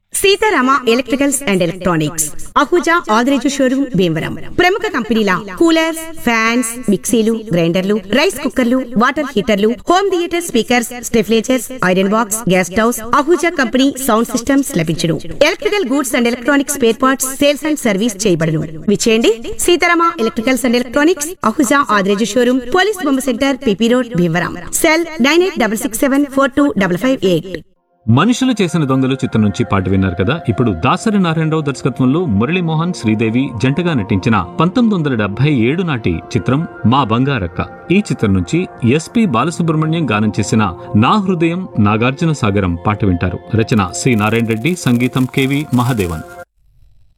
Sitarama electricals and electronics Ahuja Adireju showroom Bhimavaram ప్రముఖ కంపెనీల coolers fans మిక్సీలు గ్రైండర్లు రైస్ కుక్కర్లు వాటర్ హీటర్లు హోమ్ థియేటర్ స్పీకర్స్ స్టెఫ్లేచర్స్ iron box gas stoves Ahuja company sound systems లభించును electrical goods and electronics spare parts sales and service చేయబడును విచేయండి Seetharama electricals and electronics Ahuja Adireju showroom police బొమ్మ centre PP road Bhimavaram cell nine eight double six seven four two double five eight మనుషులు చేసిన దొంగలు చిత్రం నుంచి పాట విన్నారు కదా ఇప్పుడు దాసరి నారాయణరావు దర్శకత్వంలో మురళీమోహన్ శ్రీదేవి జంటగా నటించిన పంతొమ్మిది వందల డెబ్బై ఏడు నాటి చిత్రం మా బంగారక్క ఈ చిత్రం నుంచి ఎస్పి బాలసుబ్రహ్మణ్యం గానం చేసిన నా హృదయం నాగార్జున సాగరం పాట వింటారు రచన సి నారాయణ రెడ్డి సంగీతం కెవి మహాదేవన్